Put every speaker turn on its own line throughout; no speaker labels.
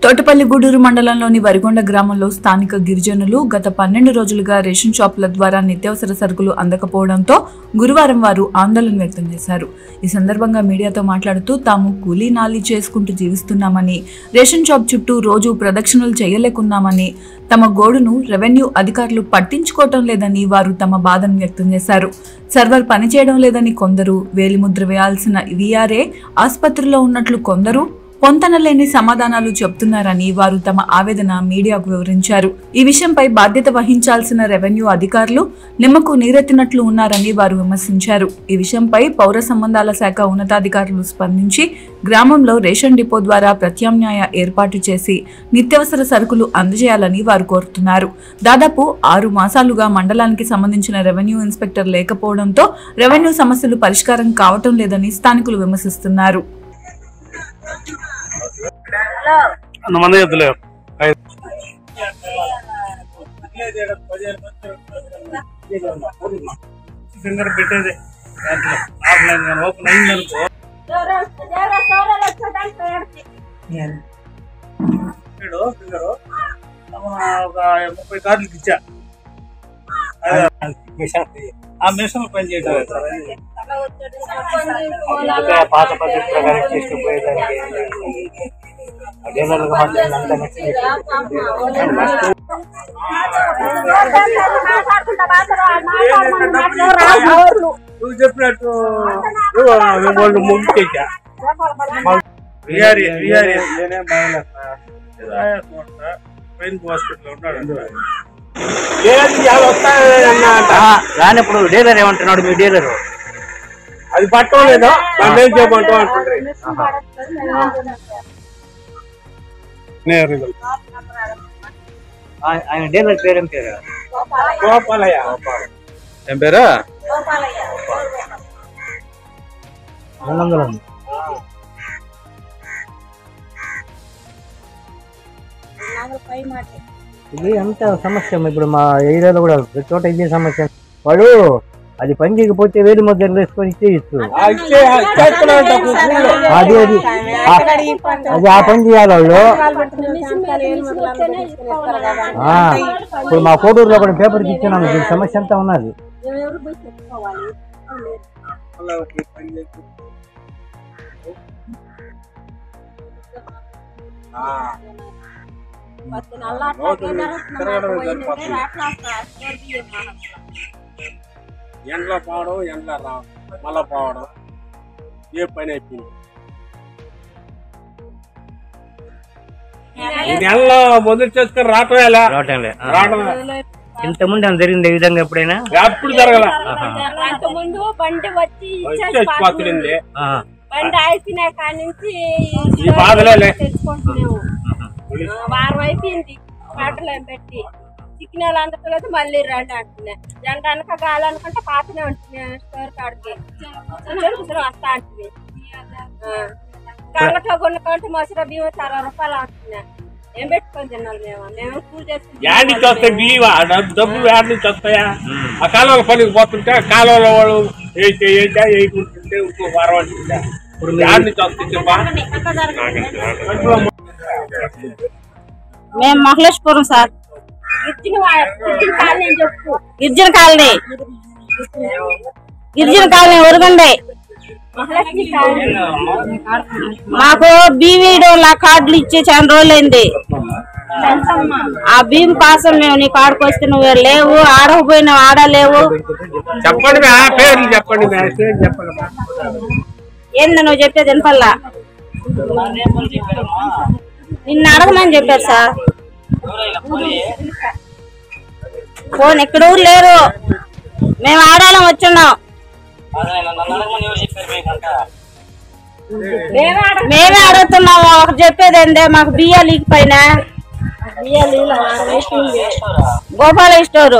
తోటపల్లి గూడూరు మండలంలోని వరిగొండ గ్రామంలో స్థానిక గిరిజనులు గత పన్నెండు రోజులుగా రేషన్ షాపుల ద్వారా నిత్యావసర సరుకులు అందకపోవడంతో గురువారం వారు ఆందోళన వ్యక్తం చేశారు ఈ సందర్భంగా మీడియాతో మాట్లాడుతూ తాము కూలీ నాలి చేసుకుంటూ జీవిస్తున్నామని రేషన్ షాప్ చుట్టూ రోజు ప్రదక్షిణలు చేయలేకున్నామని తమ గోడును రెవెన్యూ అధికారులు పట్టించుకోవటం లేదని వారు తమ బాధను వ్యక్తం చేశారు సర్వర్ పనిచేయడం లేదని కొందరు వేలిముద్ర వేయాల్సిన వీఆర్ఏ ఆసుపత్రిలో ఉన్నట్లు కొందరు పొంతనలేని సమాధానాలు చెప్తున్నారని వారు తమ ఆవేదన మీడియాకు వివరించారు ఈ విషయంపై బాధ్యత వహించాల్సిన రెవెన్యూ అధికారులు నిమ్మకు నీరెత్తినట్లు ఉన్నారని వారు విమర్శించారు ఈ విషయంపై పౌర సంబంధాల శాఖ ఉన్నతాధికారులు స్పందించి గ్రామంలో రేషన్ డిపో ద్వారా ప్రత్యామ్నాయ ఏర్పాటు చేసి నిత్యావసర సరుకులు అందజేయాలని వారు కోరుతున్నారు దాదాపు ఆరు మాసాలుగా మండలానికి సంబంధించిన రెవెన్యూ ఇన్స్పెక్టర్ లేకపోవడంతో రెవెన్యూ సమస్యలు పరిష్కారం కావటం లేదని స్థానికులు విమర్శిస్తున్నారు
అంత మంది ఎద్దులే ఫింగర్ పెట్టేది దాంట్లో ఆఫ్లైన్ కానీ ఓపెన్ అయిందనుకో పెట్టాడు ఫింగర్ ఒక ముప్పై కార్డులకి ఇచ్చా అదే, ఆ మిషన్ పని చేయడం
పాత పద్ధతి ప్రకారం చేసుకుపోయేదానికి డీలర్లకు మాత్రం అంతా
నువ్వు చెప్పినట్టు వాళ్ళు ముగ్గుకేసా విఆర్ఏ విఆర్ఏ ట్రైన్ హాస్పిటల్ ఉన్నాడు
రానప్పుడు డీలర్ ఏమంటున్నాడు మీ డీలర్
అది పట్టం లేదా నన్ను ఏం చేయమంటావు అంటుండ్రి నేరుగా
ఆయన డీలర్ పేరేం పేరు
గోపాలయ్య
ఏం పేరా
రెండు వందలు ఉంది ఇది అంత సమస్య ఇప్పుడు మా ఏరియాలో కూడా ప్రతి చోట ఇదే సమస్య వాడు అది పని చేయకపోతే వేలు ముద్రలు వేసుకొని ఇచ్చేయచ్చు
ఆ ఇచ్చే చేస్తున్నాడంట ఊళ్ళో
అది అది ఆ- అది ఆ పని చేయాలి వాళ్ళు ఆ, ఇప్పుడు మా కోటూరులో కూడా పేపర్కి ఇచ్చినాము దీని సమస్య అంతా ఉన్నది
ఎండ్ల పోవడం ఎండ్ల రావడం మళ్ళా పోవడం ఏ పని అయిపోయింది ఈ నెలలో మొదలు చేసుకొని రావటం ఎలా
రావటంలే
రావడం
ఇంత ముందు ఏమైనా జరిగింది ఈ విధంగా ఎప్పుడైనా
ఎప్పుడు జరగల
అంతకుముందు బండి వచ్చి ఇచ్చేసి
వచ్చేసి పోతుండింది
ఆ,
బండి ఆగిన కాడి నుంచి
ఈ బాధలేలే.
తెచ్చుకుంటున్నాము ఆ, వారం అయిపోయింది పాటలు ఏం పెట్టి చిక్కినాలు అందట్లేదు మళ్ళీ రండి అంటున్నా జంట అనక కావాలనుకుంటే పాతనే ఉంటుంది స్టోర్ కాడికి కూర్చొని వస్తా అంటుంది గంగట్లో కొనుక్కుంటే మసర బియ్యం అరవై రూపాయలు అంటున్నా ఏం పెట్టుకొని తిన్నాను మేము మేము కూల్
యాడ్ నుంచి వస్తాయి
చేసి
బియ్యం ఆ డబ్బు- డబ్బులు యాడ్ నుంచి వస్తాయా ఆ కాలువల పనికి పోతుంటే ఆ కాలువలో వాడు వేసే వేసా వేయకుంటుంటే ఇంకో వారం అంటుంటే ఇప్పుడు యాడ్ నుంచి వస్తుంది చెప్పా
మేము మహలేశ్వరం సార్
ఇచ్చిన ఇచ్చిన కాదు నేను చెప్పు
గిరిజన కాలనీ గిరిజన కాలనీ ఒరగండే
మహాలక్ష్మి కాలనీ
మాకు బీవీడో లా కార్డులు ఇచ్చి చాలా రోజులైంది ఆ భీమ్ కోసం మేము నీ కాడుకు వస్తే నువ్వు లేవు ఆడకపోయినావు ఆడలేవు
చెప్పండి మే, ఆ పేర్లు చెప్పండి మే, పేర్లు చెప్పండి మే.
ఏంది నువ్వు చెప్పేది వినపల్లా నిన్ను అడగమని చెప్పారు సార్ ఫోన్ ఎక్కడ ఊరు లేరు మేము ఆడాలం వచ్చున్నాం మేమే అడుగుతున్నాము ఒకటి చెప్పేది ఏందే మాకు బియ్యాలు పైన గోపాల స్టోరు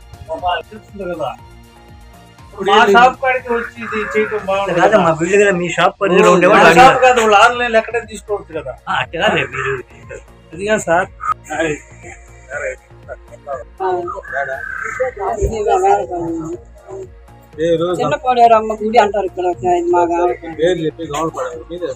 మా షాప్ కాడికి వచ్చి ఇది చేయటం బాగుంటుంది
కాదు మా వీళ్ళు కదా మీ షాప్ పరిధిలో
మా
ఉండేవాళ్ళు
షాప్
అడిగారు.
కాదు వాళ్ళు ఆన్లైన్ ఎక్కడ తీసుకోవచ్చు కదా
ఆ, అట్ట కాదులే మీరు
అదిగా సార్
చిన్న పోలేరమ్మ గుడి అంటారు ఇక్కడ మా
పేరు చెప్పి గౌరవ